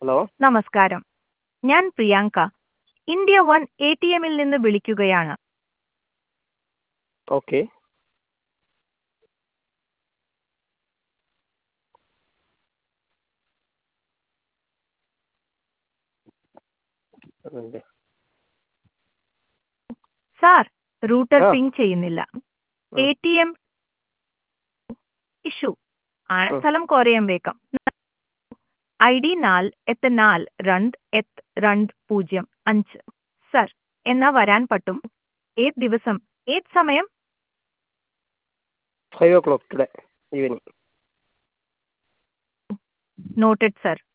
Hello നമസ്കാരം ഞാൻ Priyanka India one A T എമ്മിൽ നിന്ന് വിളിക്കുകയാണ് ഓക്കെ അതെ സാർ റൂട്ടർ ആ. പിങ് ചെയ്യുന്നില്ല എ ടി എം ഇഷ്യൂ ആണ് ഉം. സ്ഥലം കുറയാൻ വേക്കാം ഐ ഡി നാല് എട്ട് നാല് രണ്ട് എട്ട് രണ്ട് പൂജ്യം അഞ്ച് സർ എന്നാ വരാൻ പറ്റും ഏത് ദിവസം ഏത് സമയം five o'clock today evening noted sir